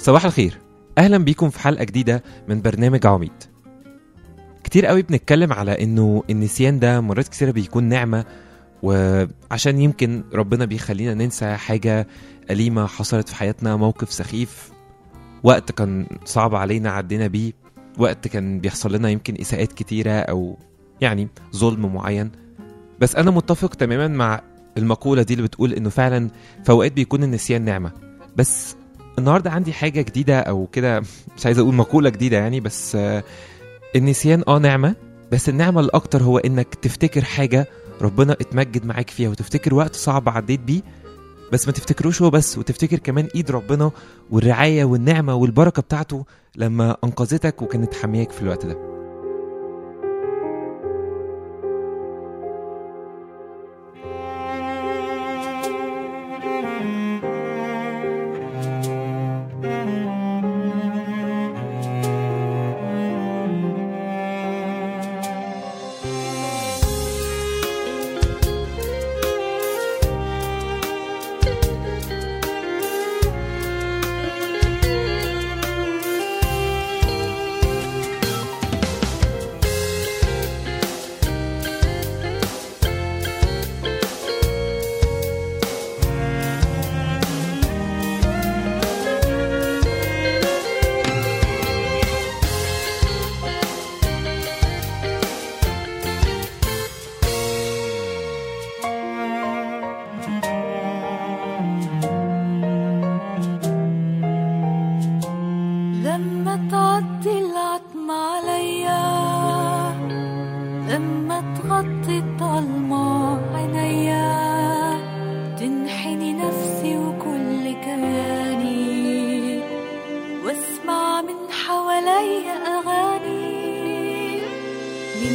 صباح الخير اهلا بيكم في حلقه جديده من برنامج عميد كتير قوي بنتكلم على انه النسيان ده مرات كتيره بيكون نعمه وعشان يمكن ربنا بيخلينا ننسى حاجه أليمة حصلت في حياتنا موقف سخيف وقت كان صعب علينا عدينا بيه وقت كان بيحصل لنا يمكن إساءات كتيرة أو يعني ظلم معين بس أنا متفق تماما مع المقولة دي اللي بتقول إنه فعلا في أوقات بيكون النسيان نعمة بس النهاردة عندي حاجة جديدة أو كده مش عايز أقول مقولة جديدة يعني بس آه، النسيان آه نعمة بس النعمة الأكتر هو إنك تفتكر حاجة ربنا اتمجد معاك فيها وتفتكر وقت صعب عديت بيه بس ما تفتكروش هو بس وتفتكر كمان ايد ربنا والرعايه والنعمه والبركه بتاعته لما انقذتك وكانت حامياك في الوقت ده لما تعدي العتمة عليا لما تغطي الضلمة عينيا تنحني نفسي وكل كياني واسمع من حواليا أغاني مين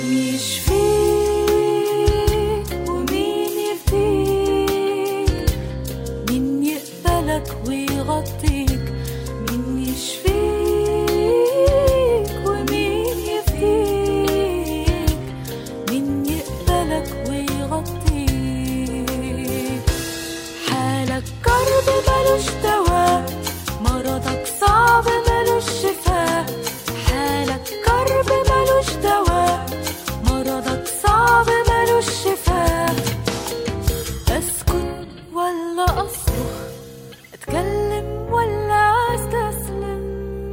يشفيك ومين يفديك مين يقبلك ويغطيك مين يشفيك ومين يفديك مين يقبلك ويغطيك حالك كرب ملوش دواء مرضك صعب ملوش شفاء حالك كرب ملوش دواء مرضك صعب ملوش شفاء اسكت ولا اصرخ اتكلم ولا استسلم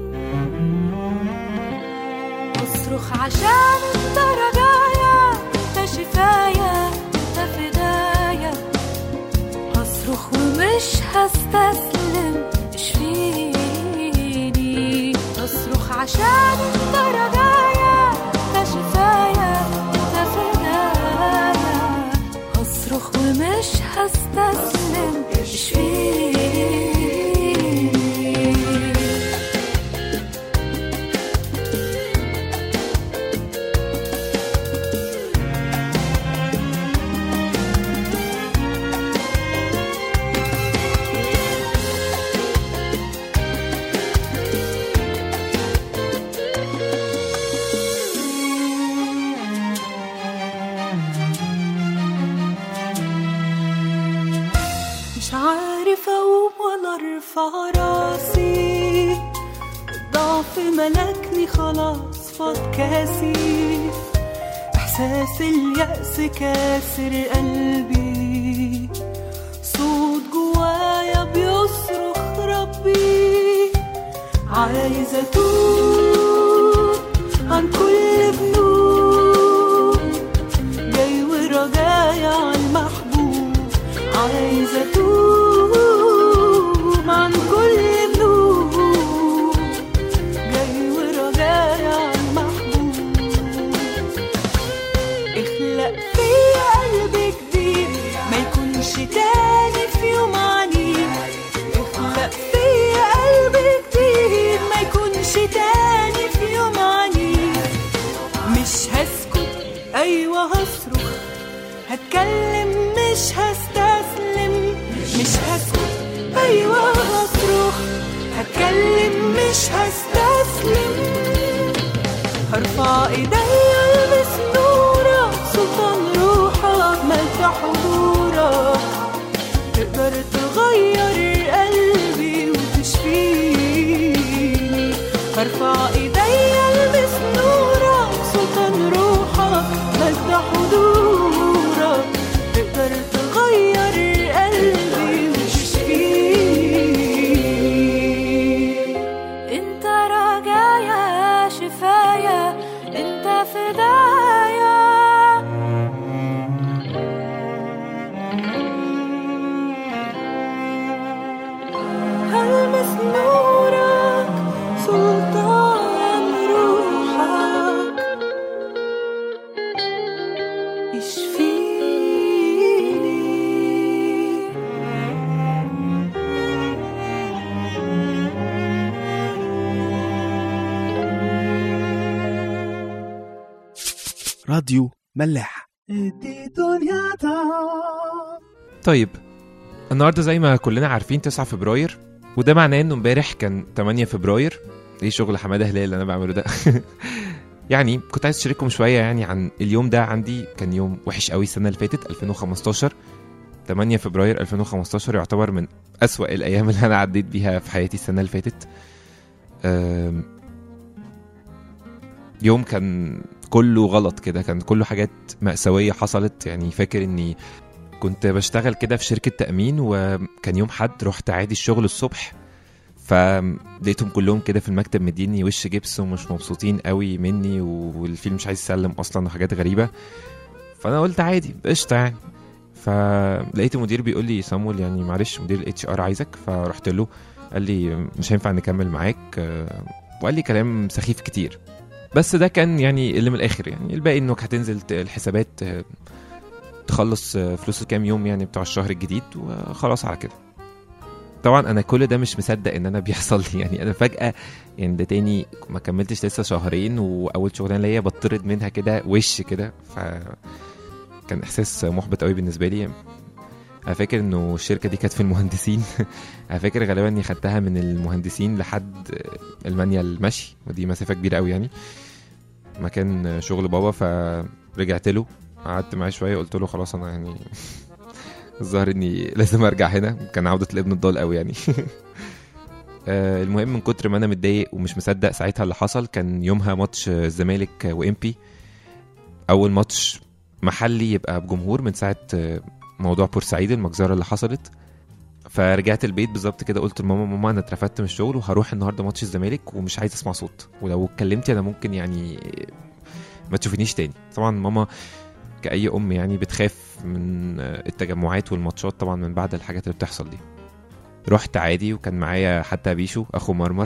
اصرخ عشان انت رجايا انت شفايا انت فدايا هصرخ ومش هستسلم اشفيني اصرخ عشان انت رجايا انت شفايا انت فدايا هصرخ ومش هستسلم اشفيني مش عارف اقوم ولا ارفع راسي الضعف ملكني خلاص فاض كاسي احساس اليأس كاسر قلبي صوت جوايا بيصرخ ربي عايزة اتوب عن كل ذنوب جاي ورجايا عالمحبوب عايزة اتوب عن كل ذنوب جاي ورجايا عالمحبوب اخلق فيا قلب جديد ما يكونش تاني في يوم عنيد اخلق فيا قلب جديد ما يكونش تاني في يوم عنيد مش هسكت ايوه هصرخ هتكلم مش هستسلم مش هسكت ايوه هصرخ هتكلم مش هستسلم هرفع ايديا البس نورك سلطان روحك ملك حضورك تقدر تغير قلبي وتشفيه راديو ملاح طيب النهارده زي ما كلنا عارفين 9 فبراير وده معناه انه امبارح كان 8 فبراير ايه شغل حماده هلال اللي انا بعمله ده يعني كنت عايز اشارككم شويه يعني عن اليوم ده عندي كان يوم وحش قوي السنه اللي فاتت 2015 8 فبراير 2015 يعتبر من أسوأ الأيام اللي أنا عديت بيها في حياتي السنة اللي فاتت أم، يوم كان كله غلط كده كان كله حاجات مأساوية حصلت يعني فاكر إني كنت بشتغل كده في شركة تأمين وكان يوم حد رحت عادي الشغل الصبح فلقيتهم كلهم كده في المكتب مديني وش جبس ومش مبسوطين قوي مني والفيلم مش عايز يسلم اصلا وحاجات غريبه فانا قلت عادي قشطه يعني فلقيت المدير بيقول لي صامويل يعني معلش مدير الاتش ار عايزك فرحت له قال لي مش هينفع نكمل معاك آه، وقال لي كلام سخيف كتير بس ده كان يعني اللي من الاخر يعني الباقي انك هتنزل ت- الحسابات آه، تخلص آه، فلوس الكام يوم يعني بتوع الشهر الجديد وخلاص على كده طبعا انا كل ده مش مصدق ان انا بيحصل لي يعني انا فجاه يعني ده تاني ما كملتش لسه شهرين واول شغلانه ليا بطرد منها كده وش كده ف كان احساس محبط قوي بالنسبه لي انا فاكر انه الشركه دي كانت في المهندسين انا فاكر غالبا اني خدتها من المهندسين لحد المانيا المشي ودي مسافه كبيره قوي يعني مكان شغل بابا فرجعت له قعدت معاه شويه قلت له خلاص انا يعني الظاهر اني لازم ارجع هنا كان عوده الابن الضال قوي يعني آه، المهم من كتر ما انا متضايق ومش مصدق ساعتها اللي حصل كان يومها ماتش الزمالك وامبي اول ماتش محلي يبقى بجمهور من ساعه آه، موضوع بورسعيد المجزره اللي حصلت فرجعت البيت بالظبط كده قلت لماما ماما انا اترفدت من الشغل وهروح النهارده ماتش الزمالك ومش عايز اسمع صوت ولو اتكلمتي انا ممكن يعني ما تشوفينيش تاني طبعا ماما كأي أم يعني بتخاف من آه، التجمعات والماتشات طبعا من بعد الحاجات اللي بتحصل دي رحت عادي وكان معايا حتى بيشو أخو مرمر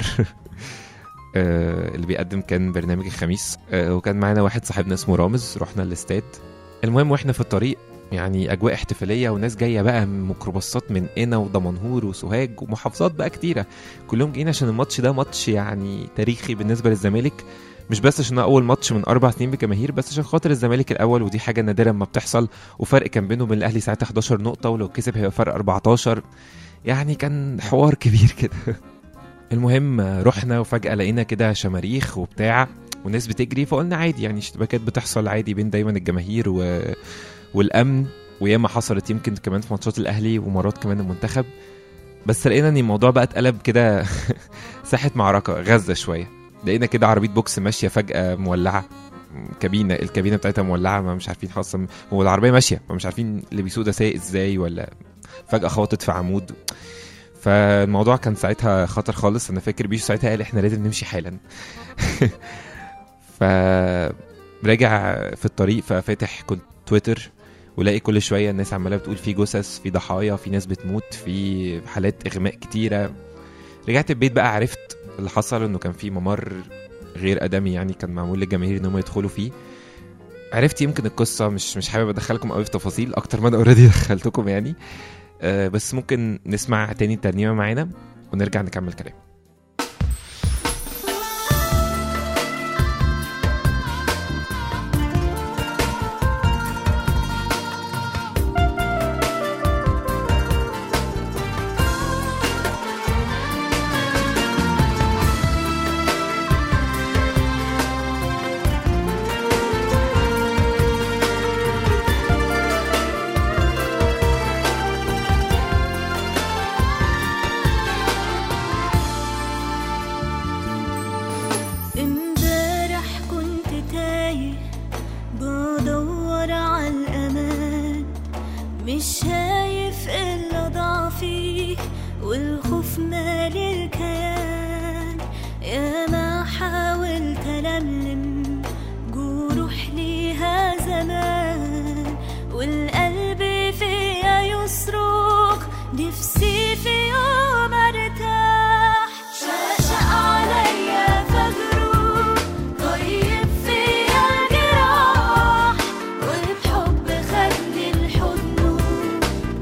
آه، اللي بيقدم كان برنامج الخميس آه، وكان معانا واحد صاحبنا اسمه رامز رحنا الاستاد المهم واحنا في الطريق يعني اجواء احتفاليه وناس جايه بقى من ميكروباصات من قنا ودمنهور وسوهاج ومحافظات بقى كتيره كلهم جايين عشان الماتش ده ماتش يعني تاريخي بالنسبه للزمالك مش بس عشان هو اول ماتش من اربع سنين بجماهير بس عشان خاطر الزمالك الاول ودي حاجه نادرا ما بتحصل وفرق كان بينه وبين الاهلي ساعتها 11 نقطه ولو كسب هيبقى فرق 14 يعني كان حوار كبير كده المهم رحنا وفجاه لقينا كده شماريخ وبتاع وناس بتجري فقلنا عادي يعني اشتباكات بتحصل عادي بين دايما الجماهير و... والامن وياما حصلت يمكن كمان في ماتشات الاهلي ومرات كمان المنتخب بس لقينا ان الموضوع بقى اتقلب كده ساحه معركه غزه شويه لقينا كده عربيه بوكس ماشيه فجاه مولعه كابينه الكابينه بتاعتها مولعه ما مش عارفين اصلا هو العربيه ماشيه ما مش عارفين اللي بيسوق ده سايق ازاي ولا فجاه خبطت في عمود فالموضوع كان ساعتها خطر خالص انا فاكر بيشو ساعتها قال احنا لازم نمشي حالا ف راجع في الطريق ففاتح كنت تويتر ولاقي كل شويه الناس عماله بتقول في جثث في ضحايا في ناس بتموت في حالات اغماء كتيره رجعت البيت بقى عرفت اللي حصل انه كان في ممر غير ادمي يعني كان معمول للجماهير ان هم يدخلوا فيه عرفت يمكن القصه مش مش حابب ادخلكم قوي في تفاصيل اكتر ما انا اوريدي دخلتكم يعني آه بس ممكن نسمع تاني الترنيمه معانا ونرجع نكمل كلام امبارح كنت تايه بدور على الأمان مش شايف إلا ضعفي والخوف مالي الكيان يا ما حاولت ألملم جروح ليها زمان والقلب فيا يصرخ نفسي في يوم ارتاح شاشق عليا فجره طيب فيا الجراح وبحب خدني لحضنه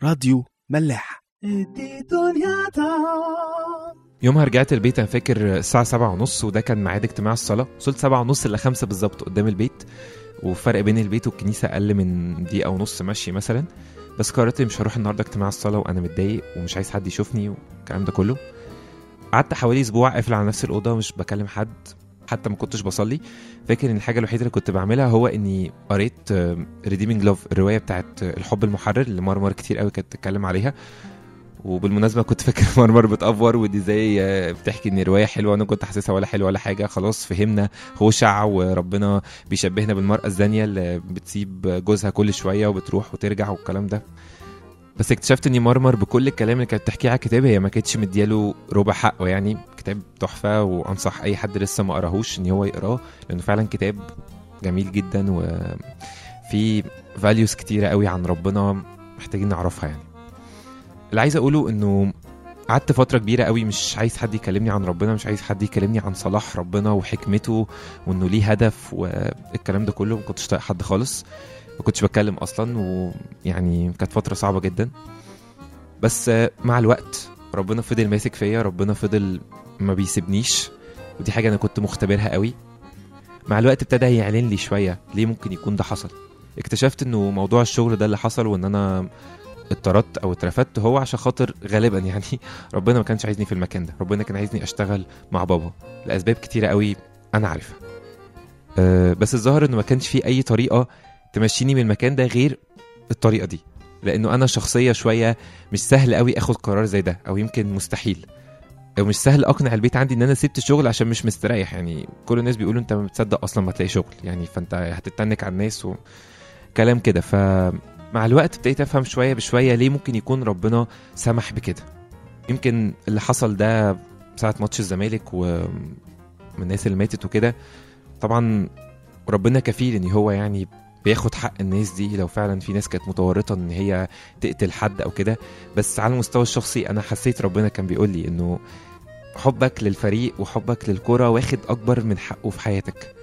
راديو ملاح يومها رجعت البيت انا فاكر الساعه سبعة ونص وده كان ميعاد اجتماع الصلاه وصلت سبعة ونص الا خمسة بالظبط قدام البيت وفرق بين البيت والكنيسه اقل من دقيقه ونص مشي مثلا بس قررت مش هروح النهارده اجتماع الصلاه وانا متضايق ومش عايز حد يشوفني والكلام ده كله قعدت حوالي اسبوع قافل على نفس الاوضه مش بكلم حد حتى ما كنتش بصلي فاكر ان الحاجه الوحيده اللي كنت بعملها هو اني قريت ريديمينج لوف الروايه بتاعت الحب المحرر اللي مرمر كتير قوي كانت بتتكلم عليها وبالمناسبه كنت فاكر مرمر بتأفور ودي زي آه، بتحكي ان روايه حلوه انا كنت حاسسها ولا حلوه ولا حاجه خلاص فهمنا هوشع وربنا بيشبهنا بالمراه الزانيه اللي بتسيب جوزها كل شويه وبتروح وترجع والكلام ده بس اكتشفت اني مرمر بكل الكلام اللي كانت بتحكيه على الكتاب هي ما كانتش مدياله ربع حقه يعني كتاب تحفه وانصح اي حد لسه ما قراهوش ان هو يقراه لانه فعلا كتاب جميل جدا وفي فاليوز كتيره قوي عن ربنا محتاجين نعرفها يعني اللي عايز اقوله انه قعدت فترة كبيرة قوي مش عايز حد يكلمني عن ربنا مش عايز حد يكلمني عن صلاح ربنا وحكمته وانه ليه هدف والكلام ده كله ما كنتش طايق حد خالص ما كنتش بتكلم اصلا ويعني كانت فترة صعبة جدا بس مع الوقت ربنا فضل ماسك فيا ربنا فضل ما بيسيبنيش ودي حاجة انا كنت مختبرها قوي مع الوقت ابتدى يعلن لي شوية ليه ممكن يكون ده حصل اكتشفت انه موضوع الشغل ده اللي حصل وان انا اتطردت او اترفدت هو عشان خاطر غالبا يعني ربنا ما كانش عايزني في المكان ده ربنا كان عايزني اشتغل مع بابا لاسباب كتيره قوي انا عارفها أه بس الظاهر انه ما كانش في اي طريقه تمشيني من المكان ده غير الطريقه دي لانه انا شخصيه شويه مش سهل قوي اخد قرار زي ده او يمكن مستحيل او مش سهل اقنع البيت عندي ان انا سبت الشغل عشان مش مستريح يعني كل الناس بيقولوا انت ما بتصدق اصلا ما تلاقي شغل يعني فانت هتتنك على الناس وكلام كده ف مع الوقت ابتديت افهم شويه بشويه ليه ممكن يكون ربنا سمح بكده يمكن اللي حصل ده ساعه ماتش الزمالك ومن الناس اللي ماتت وكده طبعا ربنا كفيل ان هو يعني بياخد حق الناس دي لو فعلا في ناس كانت متورطه ان هي تقتل حد او كده بس على المستوى الشخصي انا حسيت ربنا كان بيقول لي انه حبك للفريق وحبك للكرة واخد اكبر من حقه في حياتك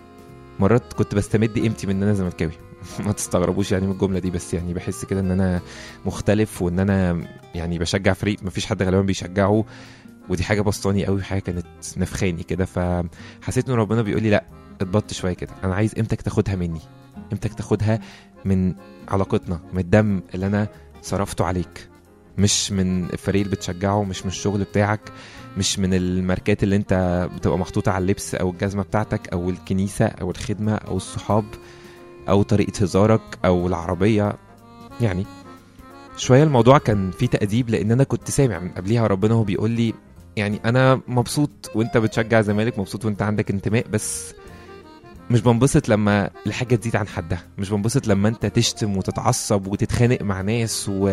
مرات كنت بستمد قيمتي من ان انا زملكاوي ما تستغربوش يعني من الجمله دي بس يعني بحس كده ان انا مختلف وان انا يعني بشجع فريق مفيش حد غالبا بيشجعه ودي حاجه بسطاني قوي حاجه كانت نفخاني كده فحسيت ان ربنا بيقول لي لا اتبط شويه كده انا عايز قيمتك تاخدها مني قيمتك تاخدها من علاقتنا من الدم اللي انا صرفته عليك مش من الفريق اللي بتشجعه مش من الشغل بتاعك مش من الماركات اللي انت بتبقى محطوطه على اللبس او الجزمه بتاعتك او الكنيسه او الخدمه او الصحاب او طريقه هزارك او العربيه يعني شويه الموضوع كان فيه تأديب لان انا كنت سامع من قبليها ربنا هو بيقول لي يعني انا مبسوط وانت بتشجع زمالك مبسوط وانت عندك انتماء بس مش بنبسط لما الحاجه تزيد عن حدها مش بنبسط لما انت تشتم وتتعصب وتتخانق مع ناس و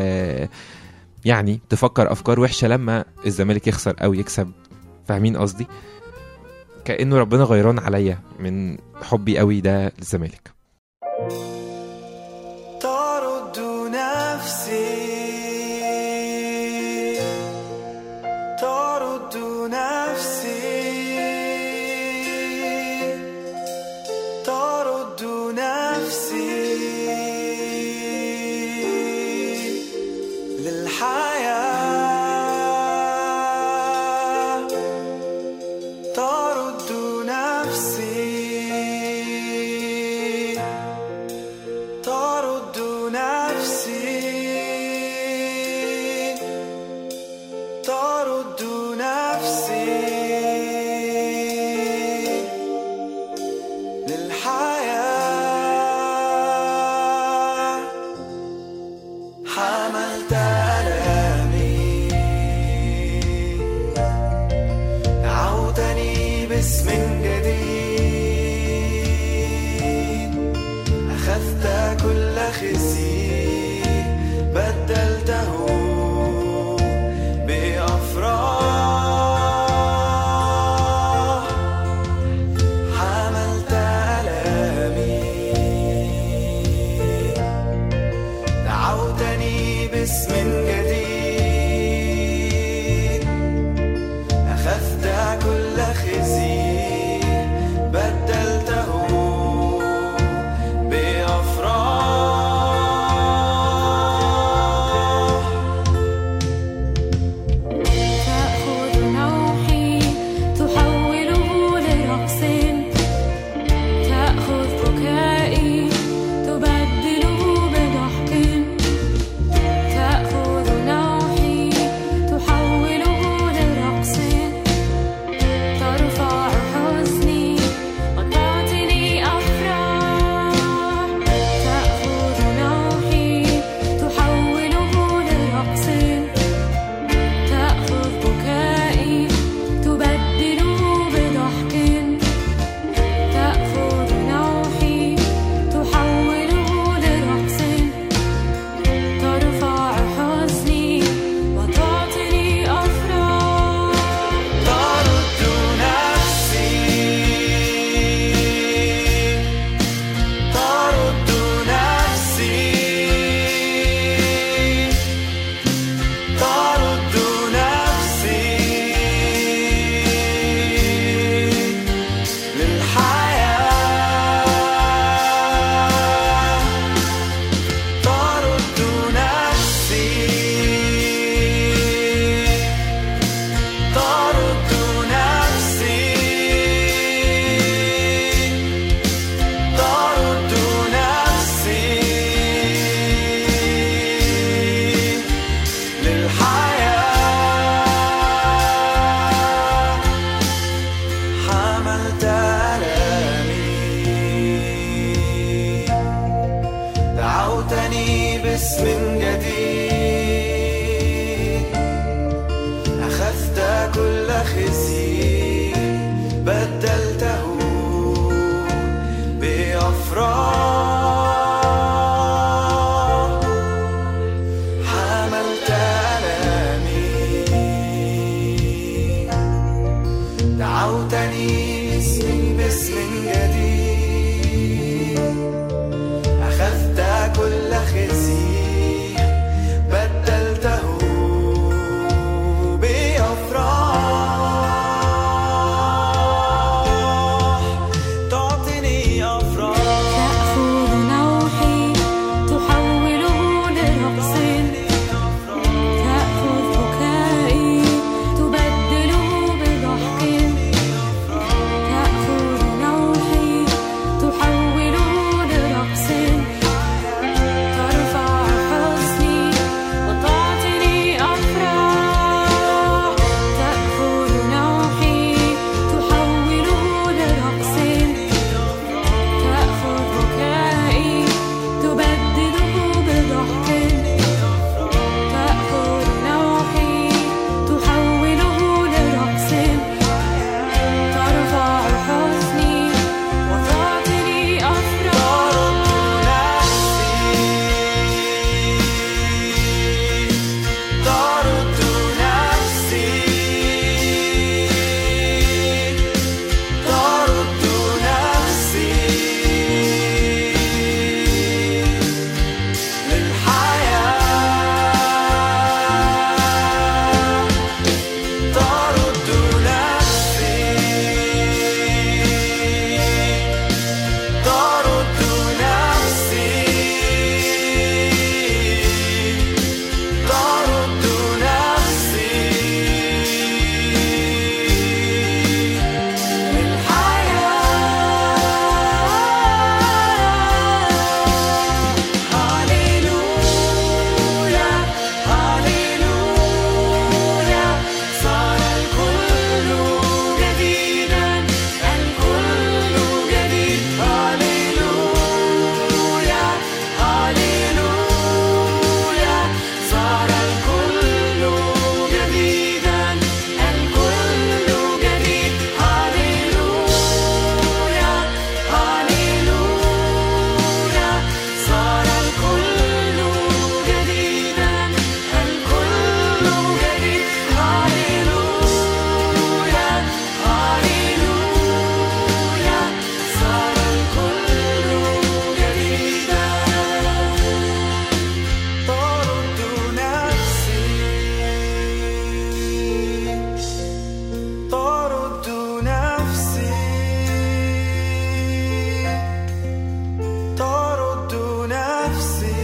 يعني تفكر افكار وحشه لما الزمالك يخسر او يكسب فاهمين قصدي كانه ربنا غيران عليا من حبي قوي ده للزمالك ترد نفسي ترد نفسي ترد نفسي للحياة ترد نفسي ترد نفسي ترد نفسي للحياة حملت ألامي دعوتني باسم جديد أخذت كل خزي بدلته بأفراح حملت ألامي دعوتني باسم جديد أخذت كل خزي بدلته بأفراح باسم جديد أخذت كل خزي بدلته بأفراح حملت ألامي دعوتني اسمي باسم جديد أخذت كل خزي بدلته بأفراح تعطيني أفراح تأخذ نوحي تحوله لرقص تأخذ بكائي تبدله بضحك تأخذ نوحي تحوله لرقص ترفع حزني وتعطيني أفراح تأخذ نوحي تحوله لرقص تأخذ بكائي تبدله بضحك تأخذ نوحي تحوله لرقص ترفع حزني وتعطيني أفراح طرد نفسي طرد نفسي للحياة طرد نفسي طرد نفسي طرد نفسي للحياة هاليلويا هاليلويا صار الكل جديدا الكل جديد هاليلويا هاليلويا صار الكل جديدا الكل جديد هاليلويا هاليلويا صار الكل جديدا الكل جديد هاليلويا هاليلويا صار الكل جديدا طرد نفسي طرد نفسي طرد نفسي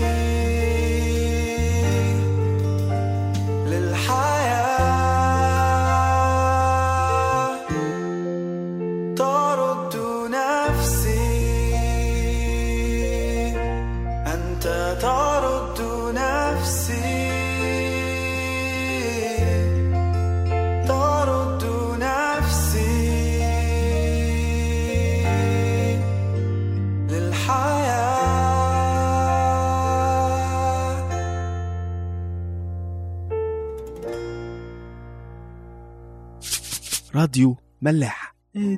للحياة طرد نفسي أنت ترد نفسي ترد نفسي للحياة راديو ملاح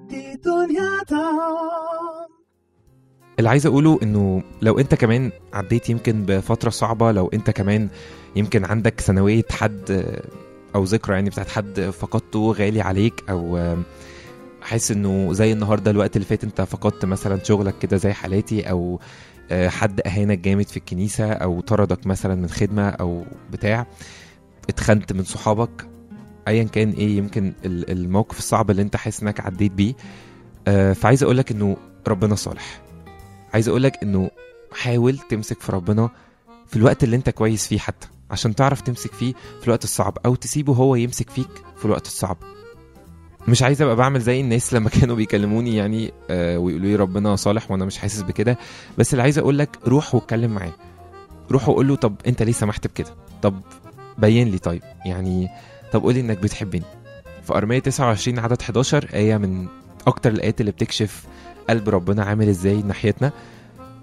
اللي عايز اقوله انه لو انت كمان عديت يمكن بفتره صعبه لو انت كمان يمكن عندك ثانويه حد آه، او ذكرى يعني بتاعت حد فقدته غالي عليك او آه، حاسس انه زي النهارده الوقت اللي فات انت فقدت مثلا شغلك كده زي حالاتي او آه، حد اهانك جامد في الكنيسه او طردك مثلا من خدمه او بتاع اتخنت من صحابك ايا كان ايه يمكن ال- الموقف الصعب اللي انت حاسس انك عديت بيه آه، فعايز اقولك انه ربنا صالح عايز اقولك انه حاول تمسك في ربنا في الوقت اللي انت كويس فيه حتى عشان تعرف تمسك فيه في الوقت الصعب او تسيبه هو يمسك فيك في الوقت الصعب مش عايز ابقى بعمل زي الناس لما كانوا بيكلموني يعني آه ويقولوا لي ربنا صالح وانا مش حاسس بكده بس اللي عايز اقول لك روح واتكلم معاه روح وقول له طب انت ليه سمحت بكده طب بين لي طيب يعني طب قولي انك بتحبني في ارميه 29 عدد 11 ايه من اكتر الايات اللي بتكشف قلب ربنا عامل ازاي ناحيتنا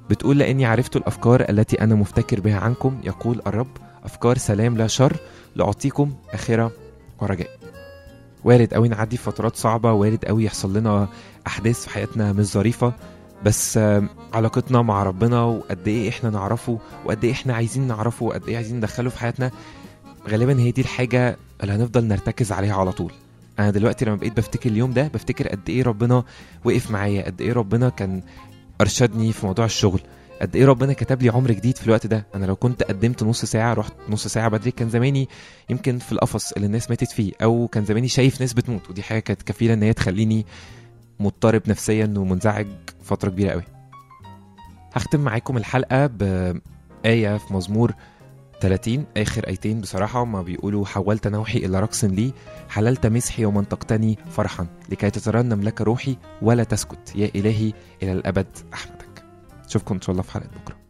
بتقول لاني عرفت الافكار التي انا مفتكر بها عنكم يقول الرب افكار سلام لا شر لاعطيكم اخره ورجاء وارد قوي نعدي فترات صعبه وارد قوي يحصل لنا احداث في حياتنا مش ظريفه بس آم، علاقتنا مع ربنا وقد ايه احنا نعرفه وقد ايه احنا عايزين نعرفه وقد ايه عايزين ندخله في حياتنا غالبا هي دي الحاجه اللي هنفضل نرتكز عليها على طول انا دلوقتي لما بقيت بفتكر اليوم ده بفتكر قد ايه ربنا وقف معايا قد ايه ربنا كان ارشدني في موضوع الشغل قد ايه ربنا كتب لي عمر جديد في الوقت ده انا لو كنت قدمت نص ساعه رحت نص ساعه بدري كان زماني يمكن في القفص اللي الناس ماتت فيه او كان زماني شايف ناس بتموت ودي حاجه كانت كفيله ان هي تخليني مضطرب نفسيا ومنزعج فتره كبيره قوي هختم معاكم الحلقه بآية في مزمور 30 آخر آيتين بصراحة ما بيقولوا حولت نوحي إلى رقص لي حللت مسحي ومنطقتني فرحا لكي تترنم لك روحي ولا تسكت يا إلهي إلى الأبد أحمدك أشوفكم إن شاء الله في حلقة بكرة